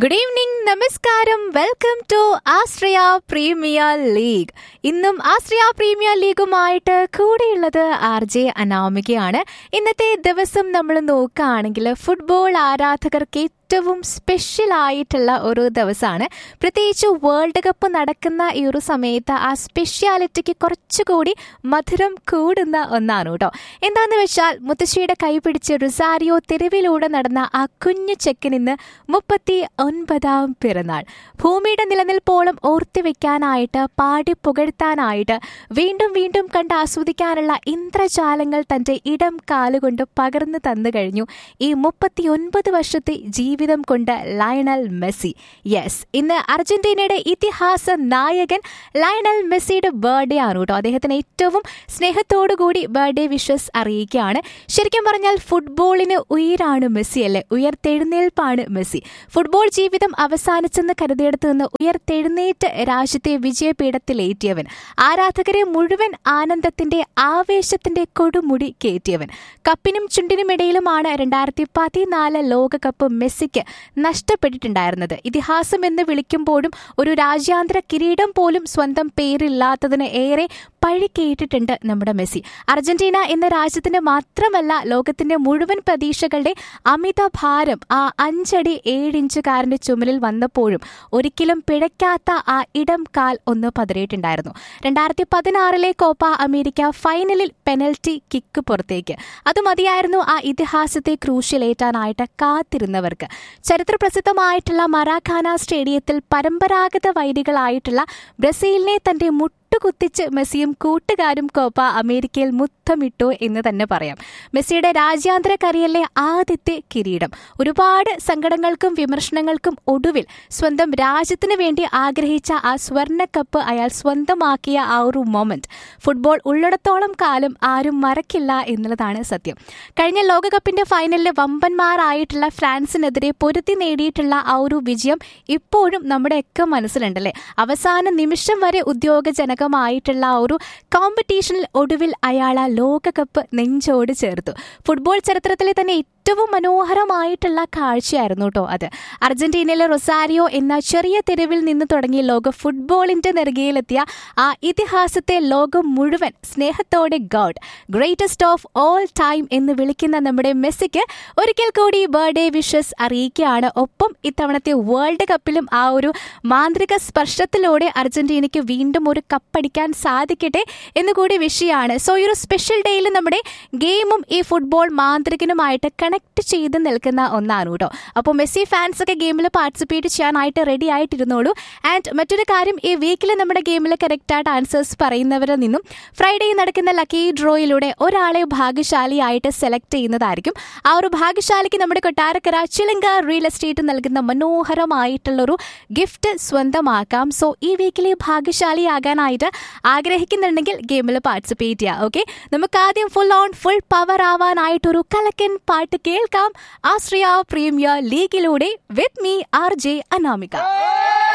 good evening നമസ്കാരം welcome to Ashraya premier league ഇന്നും Ashraya premier ലീഗുമായിട്ട് കൂടെയുള്ളത് ആർ ജെ അനാമികയാണ് ഇന്നത്തെ ദിവസം നമ്മൾ നോക്കുകയാണെങ്കിൽ ഫുട്ബോൾ ആരാധകർക്ക് ഏറ്റവും സ്പെഷ്യൽ ആയിട്ടുള്ള ഒരു ദിവസമാണ് പ്രത്യേകിച്ച് വേൾഡ് കപ്പ് നടക്കുന്ന ഈ ഒരു സമയത്ത് ആ സ്പെഷ്യാലിറ്റിക്ക് കുറച്ചുകൂടി മധുരം കൂടുന്ന ഒന്നാണ് കേട്ടോ എന്താന്ന് വെച്ചാൽ മുത്തശ്ശിയുടെ കൈ പിടിച്ച് റിസാരിയോ തെരുവിലൂടെ നടന്ന ആ കുഞ്ഞു ചെക്കനിന്ന് മുപ്പത്തി ഒൻപതാം പിറന്നാൾ ഭൂമിയുടെ നിലനിൽപ്പോളം ഓർത്തു വെക്കാനായിട്ട് പാടി പുകഴ്ത്താനായിട്ട് വീണ്ടും വീണ്ടും കണ്ട് ആസ്വദിക്കാനുള്ള ഇന്ദ്രജാലങ്ങൾ തന്റെ ഇടം കാലുകൊണ്ട് പകർന്നു തന്നു കഴിഞ്ഞു ഈ മുപ്പത്തി ഒൻപത് വർഷത്തെ ജീവിതം കൊണ്ട് ലയണൽ മെസ്സി യെസ് ഇന്ന് അർജന്റീനയുടെ ഇതിഹാസ നായകൻ ലയണൽ മെസ്സിയുടെ ബർത്ത്ഡേ ആണ് കേട്ടോ അദ്ദേഹത്തിന് ഏറ്റവും സ്നേഹത്തോടുകൂടി ബർത്ത്ഡേ വിഷസ് അറിയിക്കുകയാണ് ശരിക്കും പറഞ്ഞാൽ ഫുട്ബോളിന് ഉയരാണ് മെസ്സി അല്ലേ ഉയർത്തെഴുന്നേൽപ്പാണ് മെസ്സി ഫുട്ബോൾ ജീവിതം അവസാനിച്ചെന്ന് കരുതിയെടുത്ത് നിന്ന് ഉയർത്തെഴുന്നേറ്റ് രാജ്യത്തെ വിജയപീഠത്തിലേറ്റിയവൻ ആരാധകരെ മുഴുവൻ ആനന്ദത്തിന്റെ ആവേശത്തിന്റെ കൊടുമുടി കയറ്റിയവൻ കപ്പിനും ചുണ്ടിനുമിടയിലുമാണ് രണ്ടായിരത്തി പതിനാല് ലോകകപ്പ് മെസ്സിക്ക് നഷ്ടപ്പെട്ടിട്ടുണ്ടായിരുന്നത് ഇതിഹാസം എന്ന് വിളിക്കുമ്പോഴും ഒരു രാജ്യാന്തര കിരീടം പോലും സ്വന്തം പേരില്ലാത്തതിന് ഏറെ പഴി കേട്ടിട്ടുണ്ട് നമ്മുടെ മെസ്സി അർജന്റീന എന്ന രാജ്യത്തിന് മാത്രമല്ല ലോകത്തിന്റെ മുഴുവൻ പ്രതീക്ഷകളുടെ അമിത ഭാരം ആ അഞ്ചടി ഏഴിഞ്ചുകാരന്റെ ചുമലിൽ വന്നപ്പോഴും ഒരിക്കലും പിഴയ്ക്കാത്ത ആ ഇടം കാൽ ഒന്ന് പതറിയിട്ടുണ്ടായിരുന്നു രണ്ടായിരത്തി പതിനാറിലെ കോപ്പ അമേരിക്ക ഫൈനലിൽ പെനൽറ്റി കിക്ക് പുറത്തേക്ക് അത് മതിയായിരുന്നു ആ ഇതിഹാസത്തെ ക്രൂശിലേറ്റാനായിട്ട് കാത്തിരുന്നവർക്ക് ചരിത്ര പ്രസിദ്ധമായിട്ടുള്ള മറാഖാന സ്റ്റേഡിയത്തിൽ പരമ്പരാഗത വൈരികളായിട്ടുള്ള ബ്രസീലിനെ തന്റെ മുട്ടുകുത്തിച്ച് മെസ്സിയും കൂട്ടുകാരും കോപ്പ അമേരിക്കയിൽ മുത്തമിട്ടു എന്ന് തന്നെ പറയാം മെസ്സിയുടെ രാജ്യാന്തര കരിയറിലെ ആദ്യത്തെ കിരീടം ഒരുപാട് സങ്കടങ്ങൾക്കും വിമർശനങ്ങൾക്കും ഒടുവിൽ സ്വന്തം രാജ്യത്തിന് വേണ്ടി ആഗ്രഹിച്ച ആ സ്വർണ്ണ കപ്പ് അയാൾ സ്വന്തമാക്കിയ ആ ഒരു മൊമെന്റ് ഫുട്ബോൾ ഉള്ളിടത്തോളം കാലം ആരും മറക്കില്ല എന്നുള്ളതാണ് സത്യം കഴിഞ്ഞ ലോകകപ്പിന്റെ ഫൈനലിൽ വമ്പന്മാരായിട്ടുള്ള ഫ്രാൻസിനെതിരെ പൊരുത്തി നേടിയിട്ടുള്ള ആ ഒരു വിജയം ഇപ്പോഴും നമ്മുടെയൊക്കെ മനസ്സിലുണ്ടല്ലേ അവസാന നിമിഷം വരെ ഉദ്യോഗജനകമായിട്ടുള്ള ആ ഒരു കോമ്പറ്റീഷനിൽ ഒടുവിൽ അയാൾ ആ ലോകകപ്പ് നെഞ്ചോട് ചേർത്തു ഫുട്ബോൾ ചരിത്രത്തിലെ തന്നെ ഏറ്റവും മനോഹരമായിട്ടുള്ള കാഴ്ചയായിരുന്നു കേട്ടോ അത് അർജന്റീനയിലെ റൊസാരിയോ എന്ന ചെറിയ തെരുവിൽ നിന്ന് തുടങ്ങി ലോക ഫുട്ബോളിന്റെ നെറുകയിലെത്തിയ ആ ഇതിഹാസത്തെ ലോകം മുഴുവൻ സ്നേഹത്തോടെ god greatest of all time എന്ന് വിളിക്കുന്ന നമ്മുടെ മെസ്സിക്ക് ഒരിക്കൽ കൂടി ബർത്ത്ഡേ വിഷസ് അറിയിക്കുകയാണ് ഒപ്പം ഇത്തവണത്തെ വേൾഡ് കപ്പിലും ആ ഒരു മാന്ത്രിക സ്പർശത്തിലൂടെ അർജന്റീനയ്ക്ക് വീണ്ടും ഒരു കപ്പടിക്കാൻ സാധിക്കട്ടെ എന്നുകൂടി വിഷയമാണ് സോ ഈ ഒരു സ്പെഷ്യൽ ഡേയിൽ നമ്മുടെ ഗെയിമും ഈ ഫുട്ബോൾ മാന്ത്രികനുമായിട്ട് കണക്ട് ചെയ്ത് നിൽക്കുന്ന ഒന്നാണ് കേട്ടോ അപ്പോൾ മെസ്സി ഫാൻസ് ഒക്കെ ഗെയിമിൽ പാർട്ടിസിപ്പേറ്റ് ചെയ്യാനായിട്ട് റെഡി ആയിട്ടിരുന്നോളൂ ആൻഡ് മറ്റൊരു കാര്യം ഈ വീക്കിൽ നമ്മുടെ ഗെയിമിൽ കറക്റ്റായിട്ട് ആൻസേഴ്സ് പറയുന്നവരിൽ നിന്നും ഫ്രൈഡേ നടക്കുന്ന ലക്കി ഡ്രോയിലൂടെ ഒരാളെ ഭാഗ്യശാലിയായിട്ട് സെലക്ട് ചെയ്യുന്നതായിരിക്കും ആ ഒരു ഭാഗ്യശാലിക്ക് നമ്മുടെ കൊട്ടാരക്കര ചിലങ്ക റിയൽ എസ്റ്റേറ്റ് നൽകുന്ന മനോഹരമായിട്ടുള്ളൊരു ഗിഫ്റ്റ് സ്വന്തമാക്കാം സോ ഈ വീക്കിലെ ഭാഗ്യശാലിയാകാനായിട്ട് ആഗ്രഹിക്കുന്നുണ്ടെങ്കിൽ ഗെയിമിൽ പാർട്ടിസിപ്പേറ്റ് ചെയ്യുക ഓക്കെ നമുക്ക് ആദ്യം ഫുൾ ഓൺ ഫുൾ പവർ ആവാനായിട്ടൊരു കലക്കൻ പാട്ട് കേൾക്കാം ആശ്രയ പ്രീമിയർ ലീഗിലൂടെ with me R J Anamika